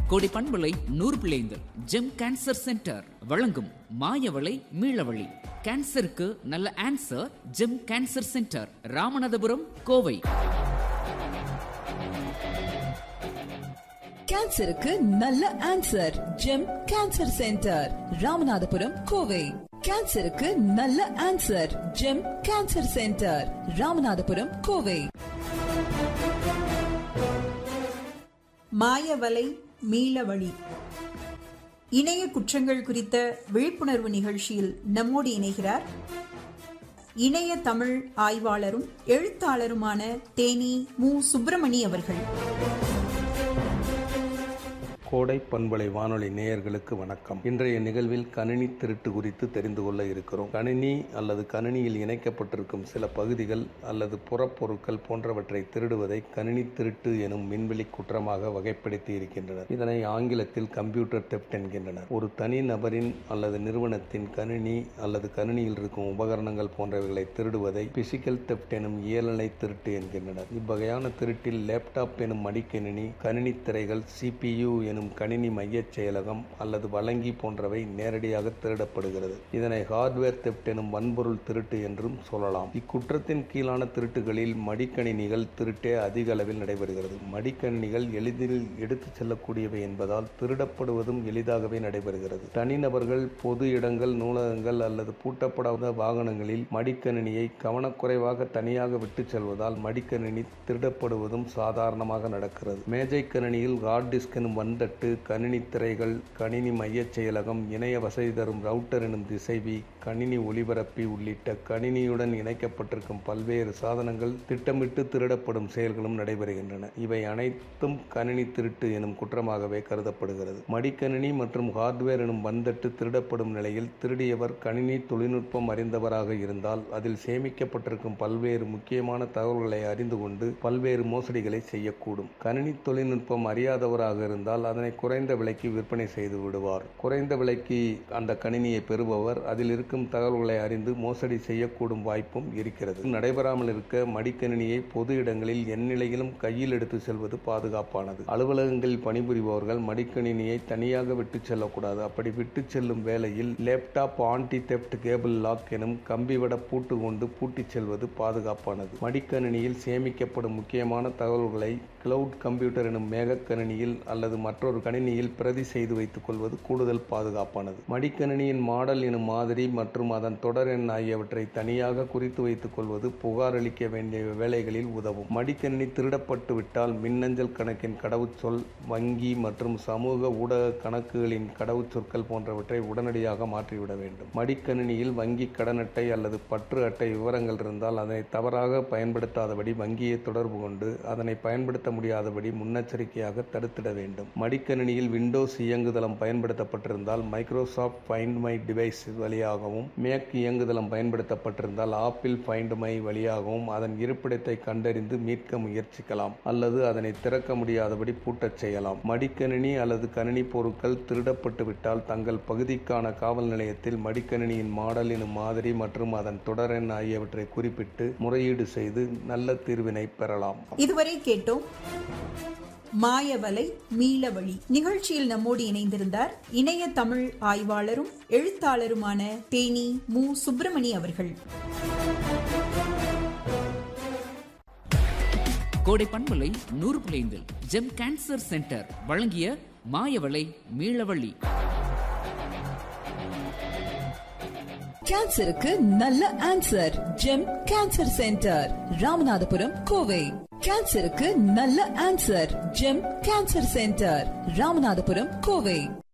கோடி பண்பலை நூறு பிள்ளைந்தல் ஜெம் கேன்சர் சென்டர் வழங்கும் மாயவளை மீளவழி கேன்சருக்கு நல்ல answer GEM cancer centre Ramanathapuram Kovai கேன்சருக்கு நல்ல answer GEM cancer centre Ramanathapuram Kovai கேன்சருக்கு நல்ல answer GEM cancer centre Ramanathapuram Kovai மாயவலை மீளவழி இணைய குற்றங்கள் குறித்த விழிப்புணர்வு நிகழ்ச்சியில் நம்மோடு இணைகிறார் இணைய தமிழ் ஆய்வாளரும் எழுத்தாளருமான தேனி மு சுப்பிரமணி அவர்கள் கோடை பண்பலை வானொலி நேயர்களுக்கு வணக்கம் இன்றைய நிகழ்வில் கணினி திருட்டு குறித்து தெரிந்து கொள்ள இருக்கிறோம் கணினி அல்லது கணினியில் இணைக்கப்பட்டிருக்கும் சில பகுதிகள் அல்லது புறப்பொருட்கள் போன்றவற்றை திருடுவதை கணினி திருட்டு எனும் விண்வெளி குற்றமாக வகைப்படுத்தி இருக்கின்றனர் இதனை ஆங்கிலத்தில் கம்ப்யூட்டர் தெப்ட் என்கின்றனர் ஒரு தனி நபரின் அல்லது நிறுவனத்தின் கணினி அல்லது கணினியில் இருக்கும் உபகரணங்கள் போன்றவைகளை திருடுவதை பிசிக்கல் தெப்ட் எனும் இயல்நிலை திருட்டு என்கின்றனர் இவ்வகையான திருட்டில் லேப்டாப் எனும் மடிக்கணினி கணினி திரைகள் சிபியு எனும் கணினி மையச் செயலகம் அல்லது வழங்கி போன்றவை நேரடியாக திருடப்படுகிறது இதனை ஹார்ட்வேர் தெப்ட் எனும் வன்பொருள் திருட்டு என்றும் சொல்லலாம் இக்குற்றத்தின் கீழான திருட்டுகளில் மடிக்கணினிகள் திருட்டே அதிக அளவில் நடைபெறுகிறது மடிக்கணினிகள் எளிதில் எடுத்துச் செல்லக்கூடியவை என்பதால் திருடப்படுவதும் எளிதாகவே நடைபெறுகிறது தனிநபர்கள் பொது இடங்கள் நூலகங்கள் அல்லது பூட்டப்படாத வாகனங்களில் மடிக்கணினியை கவனக்குறைவாக தனியாக விட்டுச் செல்வதால் மடிக்கணினி திருடப்படுவதும் சாதாரணமாக நடக்கிறது மேஜை கணினியில் ஹார்ட் டிஸ்க் எனும் வந்த தட்டு கணினி திரைகள் கணினி மையச் செயலகம் இணைய வசதி தரும் ரவுட்டர் எனும் திசைவி கணினி ஒளிபரப்பி உள்ளிட்ட கணினியுடன் இணைக்கப்பட்டிருக்கும் பல்வேறு சாதனங்கள் திட்டமிட்டு திருடப்படும் செயல்களும் நடைபெறுகின்றன இவை அனைத்தும் கணினி திருட்டு எனும் குற்றமாகவே கருதப்படுகிறது மடிக்கணினி மற்றும் ஹார்ட்வேர் எனும் வந்தட்டு திருடப்படும் நிலையில் திருடியவர் கணினி தொழில்நுட்பம் அறிந்தவராக இருந்தால் அதில் சேமிக்கப்பட்டிருக்கும் பல்வேறு முக்கியமான தகவல்களை அறிந்து கொண்டு பல்வேறு மோசடிகளை செய்யக்கூடும் கணினி தொழில்நுட்பம் அறியாதவராக இருந்தால் அதனை குறைந்த விலைக்கு விற்பனை செய்து விடுவார் குறைந்த விலைக்கு அந்த கணினியை பெறுபவர் அதில் இருக்கும் தகவல்களை அறிந்து மோசடி செய்யக்கூடும் வாய்ப்பும் இருக்கிறது நடைபெறாமல் இருக்க மடிக்கணினியை பொது இடங்களில் எந்நிலையிலும் கையில் எடுத்து செல்வது பாதுகாப்பானது அலுவலகங்களில் பணிபுரிபவர்கள் மடிக்கணினியை தனியாக விட்டு செல்லக்கூடாது அப்படி விட்டு செல்லும் வேளையில் laptop anti theft cable lock எனும் கம்பிவட பூட்டு கொண்டு பூட்டிச் செல்வது பாதுகாப்பானது மடிக்கணினியில் சேமிக்கப்படும் முக்கியமான தகவல்களை கிளவுட் கம்ப்யூட்டர் எனும் மேகக்கணினியில் அல்லது மற்றொரு கணினியில் பிரதி செய்து வைத்துக் கொள்வது கூடுதல் பாதுகாப்பானது மடிக்கணினியின் மாடல் எனும் மாதிரி மற்றும் அதன் தொடர் எண் ஆகியவற்றை தனியாக குறித்து வைத்துக் கொள்வது புகார் அளிக்க வேண்டிய வேலைகளில் உதவும் மடிக்கணினி திருடப்பட்டு விட்டால் மின்னஞ்சல் கணக்கின் கடவுச்சொல் வங்கி மற்றும் சமூக ஊடக கணக்குகளின் கடவுச்சொற்கள் போன்றவற்றை உடனடியாக மாற்றிவிட வேண்டும் மடிக்கணினியில் வங்கி கடன் அட்டை அல்லது பற்று அட்டை விவரங்கள் இருந்தால் அதனை தவறாக பயன்படுத்தாதபடி வங்கியை தொடர்பு கொண்டு அதனை பயன்படுத்த முடியாதபடி முன்னெச்சரிக்கையாக தடுத்திட வேண்டும் மடிக்கணினியில் விண்டோஸ் இயங்குதளம் பயன்படுத்தப்பட்டிருந்தால் மைக்ரோசாஃப்ட் ஃபைண்ட் மை டிவைஸ் வழியாகவும் மேக் இயங்குதளம் பயன்படுத்தப்பட்டிருந்தால் ஆப்பிள் ஃபைண்ட் மை வழியாகவும் அதன் இருப்பிடத்தை கண்டறிந்து மீட்க முயற்சிக்கலாம் அல்லது அதனை திறக்க முடியாதபடி பூட்டச் செய்யலாம் மடிக்கணினி அல்லது கணினி பொருட்கள் திருடப்பட்டு விட்டால் தங்கள் பகுதிக்கான காவல் நிலையத்தில் மடிக்கணினியின் மாடல் எனும் மாதிரி மற்றும் அதன் தொடரெண் ஆகியவற்றை குறிப்பிட்டு முறையீடு செய்து நல்ல தீர்வினை பெறலாம் இதுவரை கேட்டோம் மாயவலை மீளவழி நிகழ்ச்சியில் நம்மோடு இணைந்திருந்தார் இணைய தமிழ் ஆய்வாளரும் எழுத்தாளருமான தேனி மு சுப்பிரமணி அவர்கள் கோடை பண்பலை நூறு பிள்ளைந்தல் ஜெம் கேன்சர் சென்டர் வழங்கிய மாயவளை மீளவழி கேன்சருக்கு நல்ல answer GEM cancer centre Ramanathapuram Kovai கேன்சருக்கு நல்ல answer GEM cancer centre Ramanathapuram Kovai